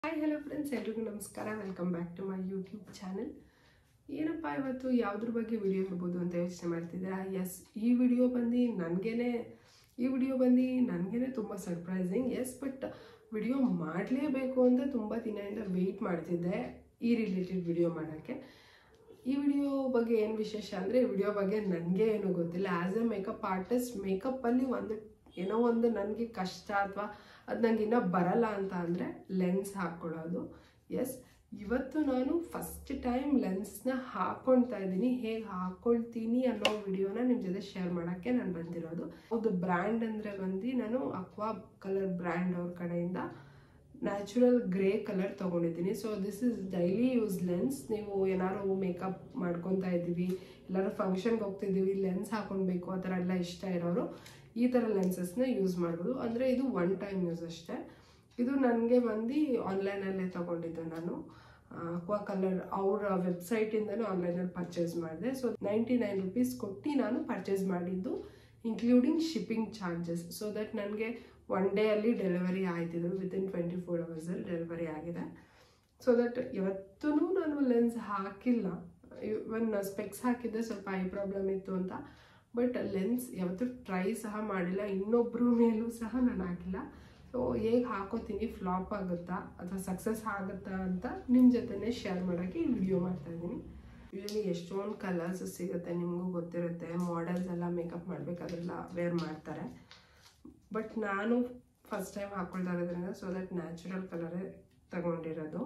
hi hello friends ಎಲ್ರಿಗೂ ನಮಸ್ಕಾರ welcome back to my YouTube channel ಏನಪ್ಪ ಇವತ್ತು ಯಾವುದ್ರ ಬಗ್ಗೆ ವಿಡಿಯೋ ಇರ್ಬೋದು ಅಂತ ಯೋಚನೆ ಮಾಡ್ತಿದ್ದೀರಾ ಎಸ್ ಈ ವಿಡಿಯೋ ಬಂದು ನನಗೇನೆ ಈ ವಿಡಿಯೋ ಬಂದು ನನಗೇನೆ ತುಂಬ ಸರ್ಪ್ರೈಸಿಂಗ್ ಎಸ್ ಬಟ್ ವಿಡಿಯೋ ಮಾಡಲೇಬೇಕು ಅಂತ ತುಂಬ ದಿನದಿಂದ ವೆಯ್ಟ್ ಮಾಡ್ತಿದ್ದೆ ಈ ರಿಲೇಟೆಡ್ ವಿಡಿಯೋ ಮಾಡೋಕ್ಕೆ ಈ ವಿಡಿಯೋ ಬಗ್ಗೆ ಏನು ವಿಶೇಷ ಅಂದರೆ ವಿಡಿಯೋ ಬಗ್ಗೆ ನನಗೆ ಏನೂ ಗೊತ್ತಿಲ್ಲ ಆ್ಯಸ್ ಎ ಮೇಕಪ್ ಆರ್ಟಿಸ್ಟ್ ಮೇಕಪ್ಪಲ್ಲಿ ಒಂದು ಏನೋ ಒಂದು ನನಗೆ ಕಷ್ಟ ಅಥವಾ ಅದು ನನಗೆ ಇನ್ನೂ ಬರಲ್ಲ ಅಂತ ಅಂದರೆ ಲೆನ್ಸ್ ಹಾಕ್ಕೊಳ್ಳೋದು ಎಸ್ ಇವತ್ತು ನಾನು ಫಸ್ಟ್ ಟೈಮ್ ಲೆನ್ಸ್ನ ಹಾಕ್ಕೊಳ್ತಾ ಇದ್ದೀನಿ ಹೇಗೆ ಹಾಕ್ಕೊಳ್ತೀನಿ ಅನ್ನೋ ವಿಡಿಯೋನ ನಿಮ್ಮ ಜೊತೆ ಶೇರ್ ಮಾಡೋಕ್ಕೆ ನಾನು ಬಂದಿರೋದು ಹೌದು ಬ್ರ್ಯಾಂಡ್ ಅಂದರೆ ಬಂದು ನಾನು ಅಕ್ವಾ ಕಲರ್ ಬ್ರ್ಯಾಂಡ್ ಅವ್ರ ಕಡೆಯಿಂದ ನ್ಯಾಚುರಲ್ ಗ್ರೇ ಕಲರ್ ತೊಗೊಂಡಿದ್ದೀನಿ so this is daily use lens ನೀವು ಏನಾದ್ರು ಮೇಕಪ್ ಮಾಡ್ಕೊತಾ ಇದ್ದೀವಿ ಎಲ್ಲರೂ ಫಂಕ್ಷನ್ಗೆ ಹೋಗ್ತಿದ್ದೀವಿ ಲೆನ್ಸ್ ಹಾಕೊಳ್ಬೇಕು ಆ ಥರ ಎಲ್ಲ ಇಷ್ಟ ಇರೋರು ಈ ಥರ ಲೆನ್ಸಸ್ನ ಯೂಸ್ ಮಾಡ್ಬೋದು ಅಂದರೆ ಇದು ಒನ್ ಟೈಮ್ ಯೂಸ್ ಅಷ್ಟೇ ಇದು ನನಗೆ ಬಂದು ಆನ್ಲೈನಲ್ಲೇ ತೊಗೊಂಡಿದ್ದು ನಾನು ಅಕ್ವಾ ಕಲರ್ ಅವರ ವೆಬ್ಸೈಟಿಂದನೂ ಆನ್ಲೈನಲ್ಲಿ ಪರ್ಚೇಸ್ ಮಾಡಿದೆ ಸೊ ನೈಂಟಿ ನೈನ್ ರುಪೀಸ್ ಕೊಟ್ಟು ನಾನು ಪರ್ಚೇಸ್ ಮಾಡಿದ್ದು including shipping charges so that ನನಗೆ ಒನ್ ಡೇ ಅಲ್ಲಿ ಡೆಲಿವರಿ ಆಯ್ತಿದ್ದು ವಿತಿನ್ ಟ್ವೆಂಟಿ ಫೋರ್ ಅವರ್ಸಲ್ಲಿ ಡೆಲಿವರಿ ಆಗಿದೆ ಸೊ ದಟ್ ಇವತ್ತೂ ನಾನು ಲೆನ್ಸ್ ಹಾಕಿಲ್ಲ ಇವನ್ ಸ್ಪೆಕ್ಸ್ ಹಾಕಿದ್ದೆ ಸ್ವಲ್ಪ ಐ ಪ್ರಾಬ್ಲಮ್ ಇತ್ತು ಅಂತ ಬಟ್ ಲೆನ್ಸ್ ಯಾವತ್ತೂ ಟ್ರೈ ಸಹ ಮಾಡಿಲ್ಲ ಇನ್ನೊಬ್ಬರ ಮೇಲೂ ಸಹ ನಾನು ಹಾಕಿಲ್ಲ ಸೊ ಹೇಗೆ ಹಾಕೋತೀನಿ ಫ್ಲಾಪ್ ಆಗುತ್ತಾ ಅಥವಾ ಸಕ್ಸಸ್ ಆಗುತ್ತಾ ಅಂತ ನಿಮ್ಮ ಜೊತೆನೇ ಶೇರ್ ಮಾಡೋಕ್ಕೆ ಈ ವಿಡಿಯೋ ಮಾಡ್ತಾ ಇದ್ದೀನಿ ಯೂಶಲಿ ಎಷ್ಟೊಂದು ಕಲರ್ಸ್ ಸಿಗುತ್ತೆ ನಿಮಗೂ ಗೊತ್ತಿರುತ್ತೆ ಮಾಡೆಲ್ಸ್ ಎಲ್ಲ ಮೇಕಪ್ ಮಾಡಬೇಕಾದ್ರೆಲ್ಲ ವೇರ್ ಮಾಡ್ತಾರೆ ಬಟ್ ನಾನು ಫಸ್ಟ್ ಟೈಮ್ ಹಾಕ್ಕೊಳ್ತಾ ಇರೋದ್ರಿಂದ ಸೊ ದಟ್ ನ್ಯಾಚುರಲ್ ಕಲರೇ ತಗೊಂಡಿರೋದು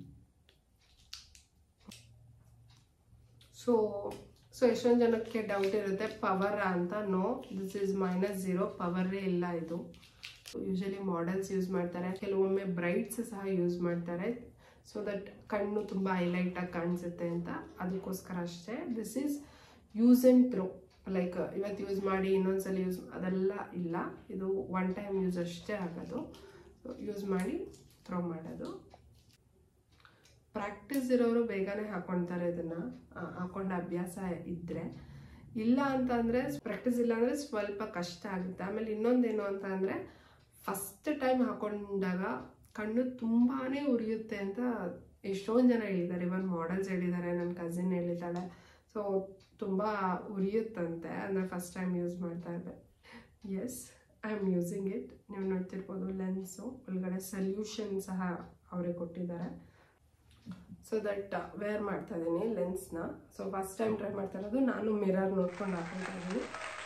ಸೊ ಸೊ ಎಷ್ಟೊಂದು ಜನಕ್ಕೆ ಡೌಟ್ ಇರುತ್ತೆ ಪವರ್ ಅಂತ no this is minus zero ಪವರೇ ಇಲ್ಲ ಇದು ಯೂಶಲಿ ಮಾಡೆಲ್ಸ್ ಯೂಸ್ ಮಾಡ್ತಾರೆ ಕೆಲವೊಮ್ಮೆ ಬ್ರೈಟ್ಸ್ ಸಹ ಯೂಸ್ ಮಾಡ್ತಾರೆ ಸೊ ದಟ್ ಕಣ್ಣು ತುಂಬ ಹೈಲೈಟಾಗಿ ಕಾಣಿಸುತ್ತೆ ಅಂತ ಅದಕ್ಕೋಸ್ಕರ ಅಷ್ಟೇ this is use and throw like ಇವತ್ತು ಯೂಸ್ ಮಾಡಿ ಇನ್ನೊಂದ್ಸಲ ಯೂಸ್ ಅದೆಲ್ಲ ಇಲ್ಲ ಇದು ಒನ್ ಟೈಮ್ ಯೂಸ್ ಅಷ್ಟೇ ಆಗೋದು ಯೂಸ್ ಮಾಡಿ ಥ್ರೋ ಮಾಡೋದು ಪ್ರಾಕ್ಟೀಸ್ ಇರೋರು ಬೇಗನೆ ಹಾಕೊಳ್ತಾರೆ ಇದನ್ನು ಹಾಕೊಂಡ ಅಭ್ಯಾಸ ಇದ್ದರೆ ಇಲ್ಲ ಅಂತ ಅಂದರೆ ಪ್ರಾಕ್ಟೀಸ್ ಇಲ್ಲ ಅಂದರೆ ಸ್ವಲ್ಪ ಕಷ್ಟ ಆಗುತ್ತೆ ಆಮೇಲೆ ಇನ್ನೊಂದೇನು ಅಂತ ಅಂದರೆ ಫಸ್ಟ್ ಟೈಮ್ ಹಾಕೊಂಡಾಗ ಕಣ್ಣು ತುಂಬಾ ಉರಿಯುತ್ತೆ ಅಂತ ಎಷ್ಟೊಂದು ಜನ ಹೇಳಿದ್ದಾರೆ ಇವನ್ ಮಾಡೆಲ್ಸ್ ಹೇಳಿದ್ದಾರೆ ನನ್ನ ಕಸಿನ್ ಹೇಳಿದ್ದಾಳೆ ಸೊ ತುಂಬ ಉರಿಯುತ್ತಂತೆ ಅಂದರೆ ಫಸ್ಟ್ ಟೈಮ್ ಯೂಸ್ ಮಾಡ್ತಾ ಇದ್ದೆ yes I am using it ನೀವು ನೋಡ್ತಿರ್ಬೋದು ಲೆನ್ಸು ಒಳಗಡೆ ಸಲ್ಯೂಷನ್ ಸಹ ಅವರೇ ಕೊಟ್ಟಿದ್ದಾರೆ ಸೊ ದಟ್ ವೇರ್ ಮಾಡ್ತಾ ಇದ್ದೀನಿ ಲೆನ್ಸ್ನ ಸೊ ಫಸ್ಟ್ ಟೈಮ್ ಟ್ರೈ ಮಾಡ್ತಾ ಇರೋದು ನಾನು ಮಿರರ್ ನೋಡ್ಕೊಂಡು ಹಾಕೊಳ್ತಾ ಇದ್ದೀನಿ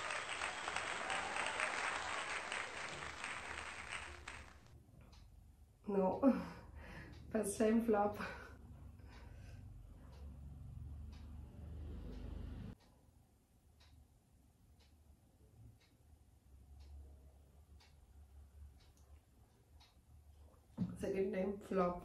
no first time flop second time flop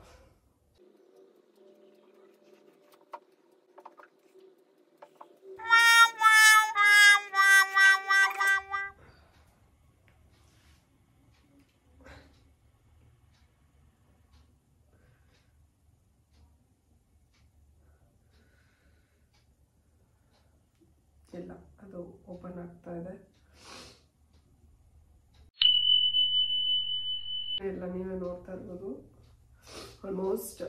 ಇಲ್ಲ ಅದು ಓಪನ್ ಆಗ್ತಾ ಇದೆ ಎಲ್ಲ ನೀವೇ ನೋಡ್ತಾ ಇರ್ಬೋದು almost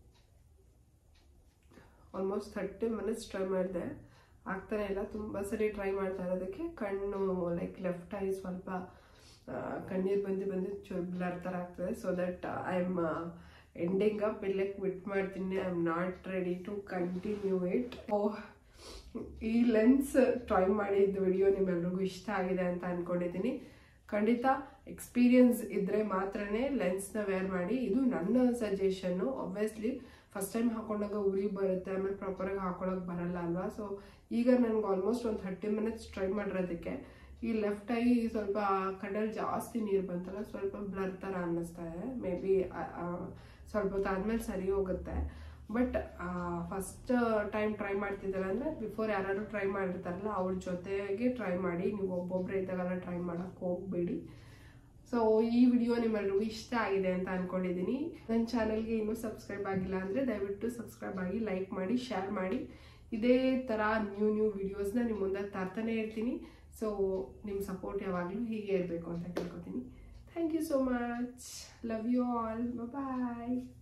almost thirty minutes try ಮಾಡಿದೆ ಆಗ್ತಾನೆ ಇಲ್ಲ ತುಂಬ ಸರಿ ಟ್ರೈ ಮಾಡ್ತಾ ಇರೋದಕ್ಕೆ ಕಣ್ಣು ಲೈಕ್ ಲೆಫ್ಟ್ ಐ ಸ್ವಲ್ಪ ಕಣ್ಣೀರು ಬಂದು ಬಂದು ಚೂರು ಬ್ಲರ್ ಥರ ಆಗ್ತದೆ so that I am ending up ಇಲ್ಲೇ ಕ್ವಿಟ್ ಮಾಡ್ತೀನಿ I am not ready to continue it ಓ ಈ ಲೆನ್ಸ್ ಟ್ರೈ ಮಾಡಿದ್ದು ವಿಡಿಯೋ ನಿಮ್ಮೆಲ್ರಿಗೂ ಇಷ್ಟ ಆಗಿದೆ ಅಂತ ಅಂದ್ಕೊಂಡಿದ್ದೀನಿ ಖಂಡಿತ ಎಕ್ಸ್ಪೀರಿಯನ್ಸ್ ಇದ್ದರೆ ಮಾತ್ರನೇ ಲೆನ್ಸ್ನ ವೇರ್ ಮಾಡಿ ಇದು ನನ್ನ ಸಜೆಷನ್ನು ಆಬ್ವಿಯಸ್ಲಿ ಫಸ್ಟ್ ಟೈಮ್ ಹಾಕೊಂಡಾಗ ಉರಿ ಬರುತ್ತೆ ಆಮೇಲೆ ಪ್ರಾಪರಾಗಿ ಹಾಕೊಳಕ್ಕೆ ಬರಲ್ಲ ಅಲ್ವಾ ಸೊ ಈಗ ನನಗೆ ಆಲ್ಮೋಸ್ಟ್ ಒಂದು ಥರ್ಟಿ ಮಿನಿಟ್ಸ್ ಟ್ರೈ ಮಾಡಿರೋದಕ್ಕೆ ಈ ಲೆಫ್ಟ್ ಐ ಸ್ವಲ್ಪ ಕಣ್ಣಲ್ಲಿ ಜಾಸ್ತಿ ನೀರು ಬಂತಲ್ಲ ಸ್ವಲ್ಪ ಬ್ಲರ್ ಥರ ಅನ್ನಿಸ್ತಾ ಇದೆ ಮೇ ಬಿ ಸ್ವಲ್ಪ ಹೊತ್ತಾದ್ಮೇಲೆ ಸರಿ ಹೋಗುತ್ತೆ ಬಟ್ ಫಸ್ಟ್ ಟೈಮ್ ಟ್ರೈ ಮಾಡ್ತಿದ್ದಾರೆ ಅಂದರೆ ಬಿಫೋರ್ ಯಾರು ಟ್ರೈ ಮಾಡಿರ್ತಾರಲ್ಲ ಅವ್ರ ಜೊತೆಗೆ ಟ್ರೈ ಮಾಡಿ ನೀವು ಒಬ್ಬೊಬ್ಬರೇ ಇದ್ದಾಗೆಲ್ಲ ಟ್ರೈ ಮಾಡೋಕ್ಕೆ ಹೋಗಬೇಡಿ ಸೊ ಈ ವಿಡಿಯೋ ನಿಮ್ಮೆಲ್ರಿಗೂ ಇಷ್ಟ ಆಗಿದೆ ಅಂತ ಅಂದ್ಕೊಂಡಿದ್ದೀನಿ ನನ್ನ ಚಾನಲ್ಗೆ ಇನ್ನೂ ಸಬ್ಸ್ಕ್ರೈಬ್ ಆಗಿಲ್ಲ ಅಂದರೆ ದಯವಿಟ್ಟು ಸಬ್ಸ್ಕ್ರೈಬ್ ಆಗಿ ಲೈಕ್ ಮಾಡಿ ಶೇರ್ ಮಾಡಿ ಇದೇ ಥರ ನ್ಯೂ ನ್ಯೂ ವಿಡಿಯೋಸ್ನ ನಿಮ್ಮ ಮುಂದೆ ತರ್ತಾನೆ ಇರ್ತೀನಿ ಸೊ ನಿಮ್ಮ ಸಪೋರ್ಟ್ ಯಾವಾಗಲೂ ಹೀಗೆ ಇರಬೇಕು ಅಂತ ಕೇಳ್ಕೊತೀನಿ thank you so much love you all bye